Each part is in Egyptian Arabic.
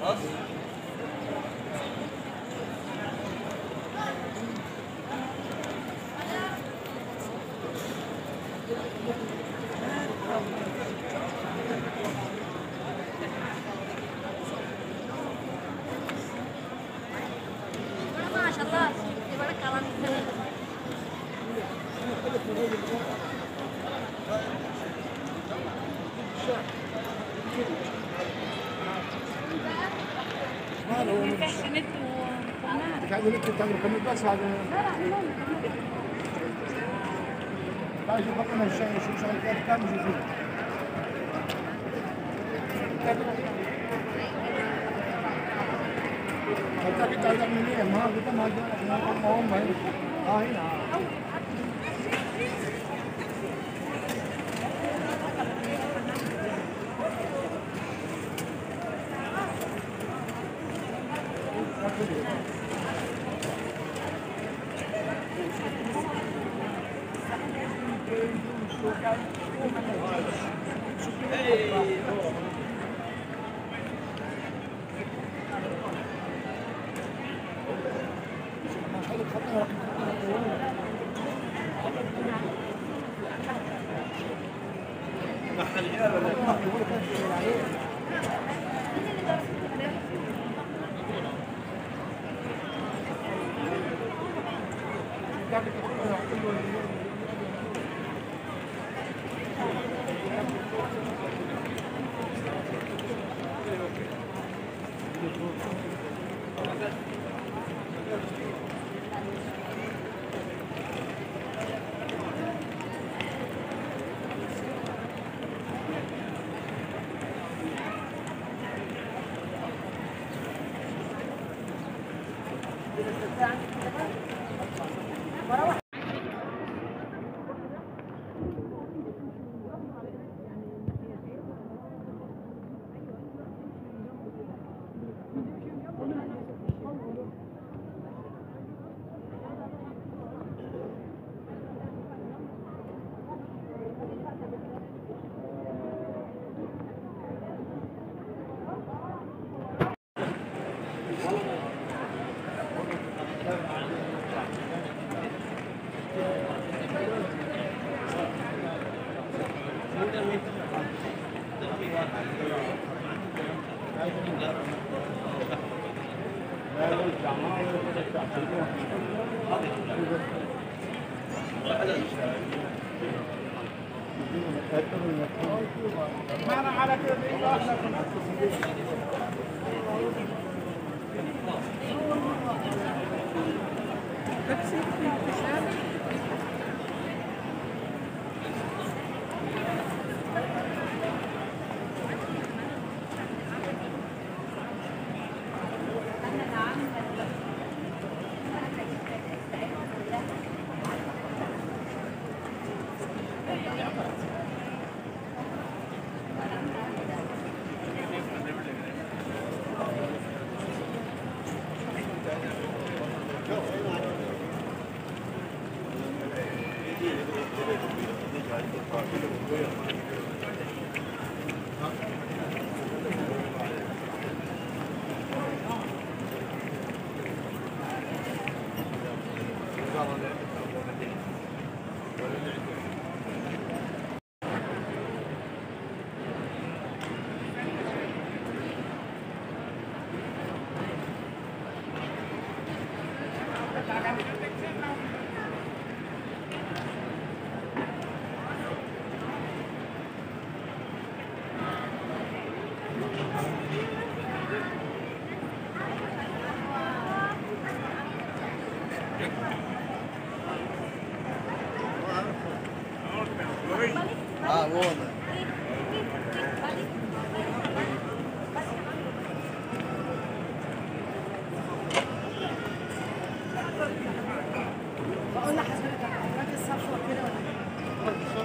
ما شاء الله يبارك الله فيك. ما له ما فيش نت وقناة. قاعد لك تعمل كم بس هذا لا لا عندهم تعال شوف بقنا الشيء شو شغل كيف كان يجي حتى كنت عايز اعمل ايه ما قلت ما ما هم اه هنا اه هو ده بقول لحضرتك حضرتك الصفوه كده ولا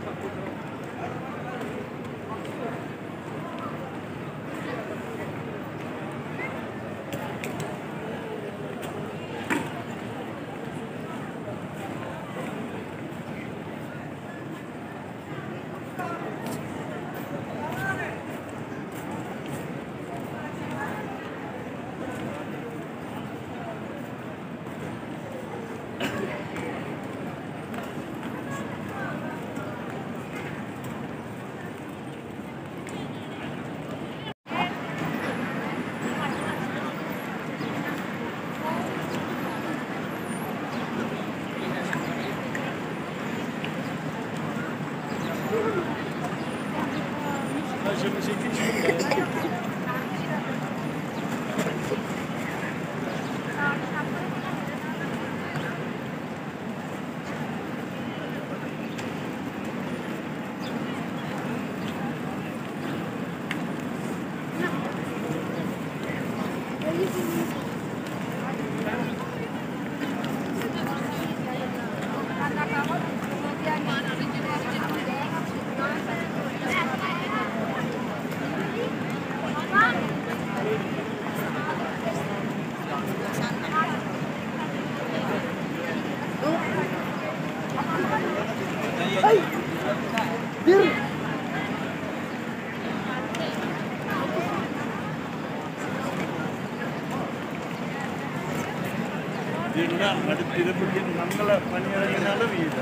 ജില്ല അടുത്തിരുപ്പിടിയിൽ നമ്മളെ പണിയിറങ്ങിനാലും വീട്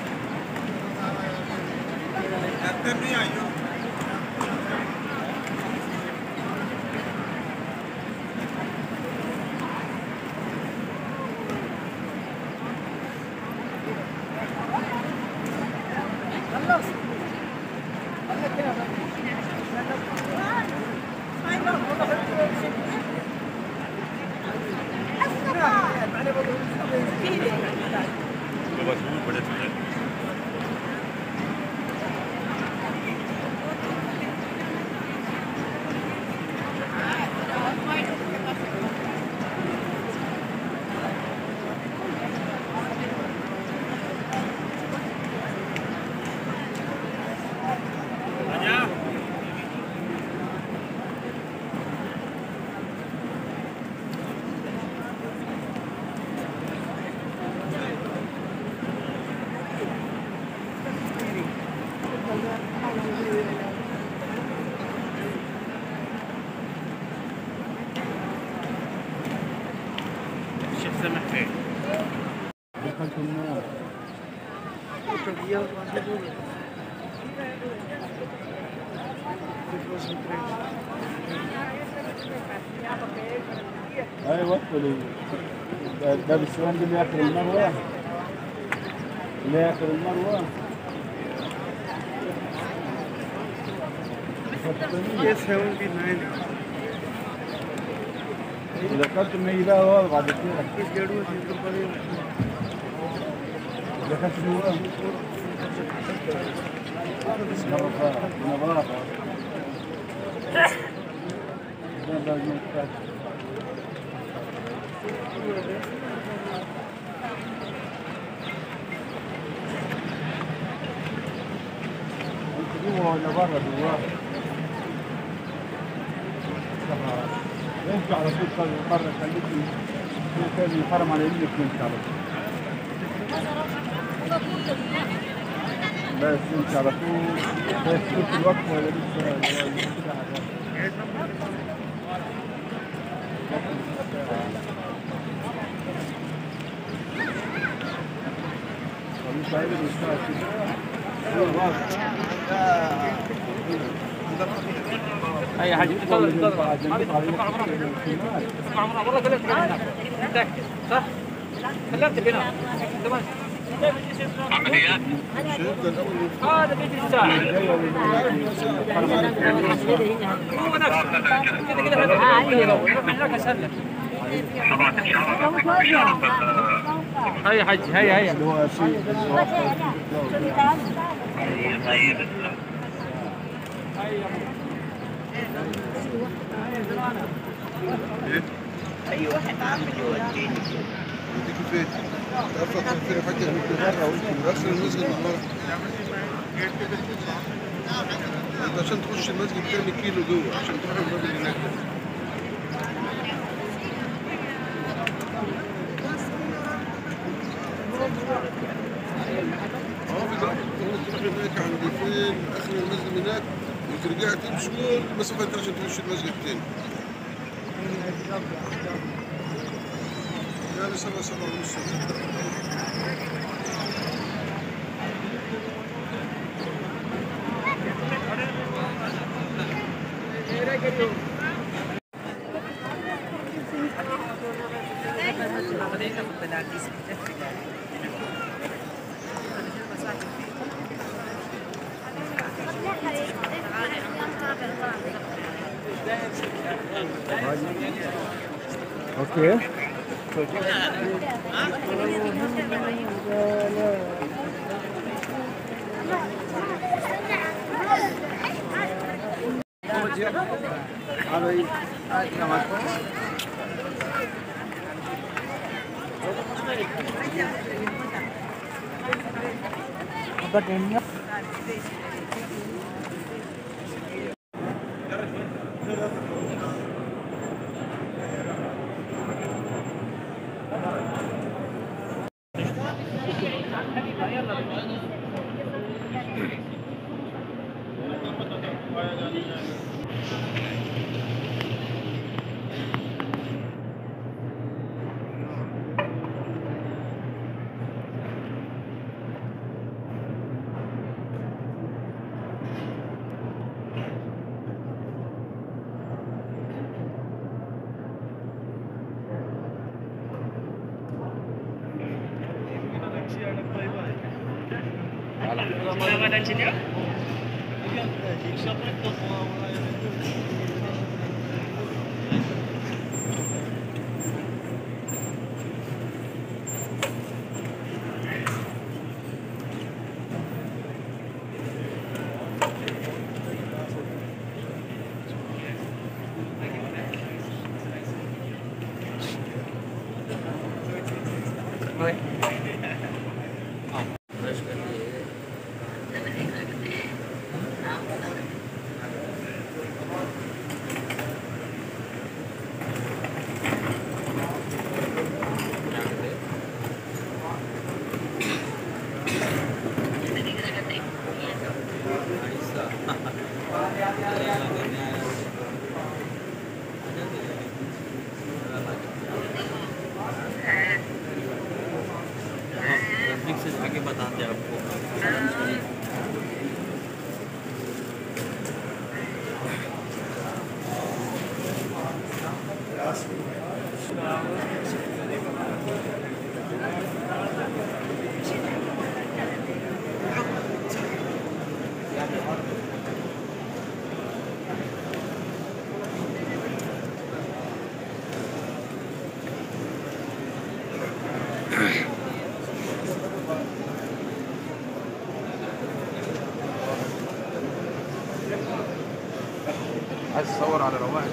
الشيخ سامح خير دخلت النار ايوه ادخل ده- ده بالسلام دي اللي اخر المروه اللي اخر المروه دخلت المي بقى هو بعد كده دخلت جوه نظافة نظافة ده ده المفتاح. انت جوه ولا بره جواه؟ انت على طول خلي بره خليك في تاني حرم على انك انت على طول بس انت على طول بس شوف الوقت ولا لسه ولا لسه كده حاجات مش عارف الساعة كده هو واضح. اي حاجه تفضل تفضل بعدين هذه بعدين تبقى عمرها الكلمات. تبقى عمرها والله كلمتك هنا انت صح كلمتك هنا تمام هذا بيجي الساعه هو نفسه كذا كذا هناك اسهل لك هيا حجي هيا هيا اللي هو شيء يديك فين؟ تعرف تفكر حاجة من كل مرة وانت من آخر المسجد مرة انت عشان تخش المسجد تعمل كيلو جوه عشان تروح الباب اللي هناك ده. اه في طريق تروح هناك عند فين اخر المسجد هناك وترجع تمشي كل المسافه دي عشان تخش المسجد تاني يعني سبعة سبعة ونص اوكي से आगे बताते आपको عايز تصور على رواق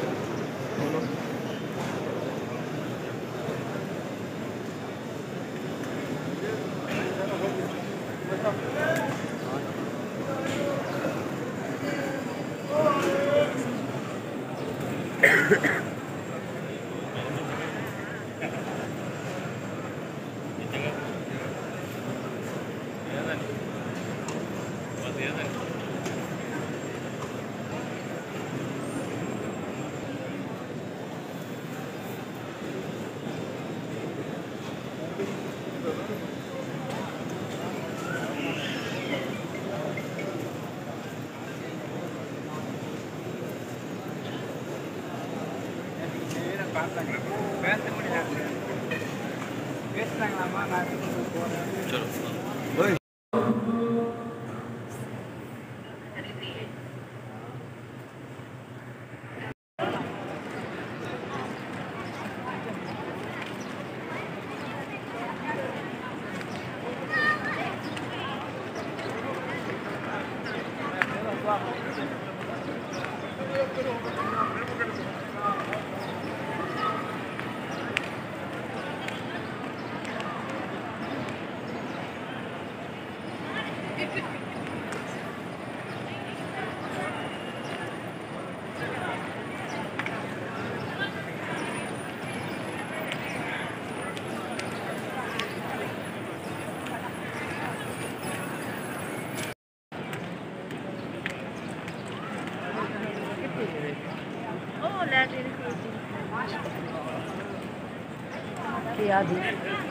yadi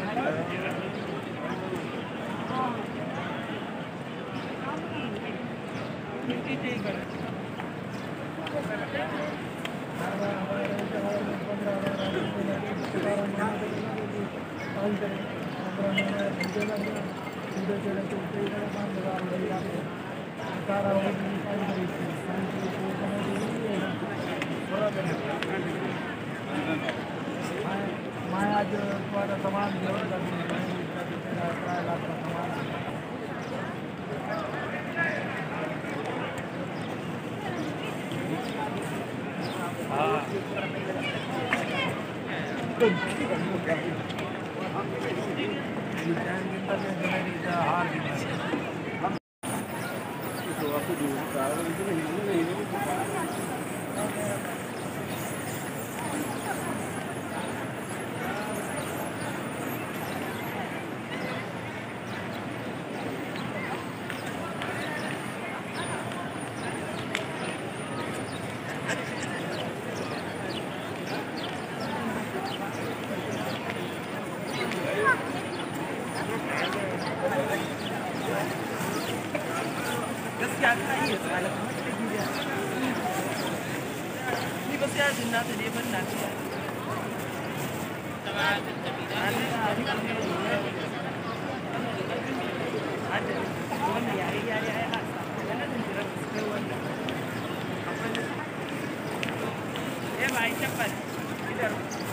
मैं आज तुम्हारा सामान जरूर कर दूंगा लाख का सामान gaskiya ka iya tsala kamar ta gida ni ba sai yajin nata ne ban na fiya wannan yare yare ai hasa wannan da jira su kai wannan eh ba ai tabbata idan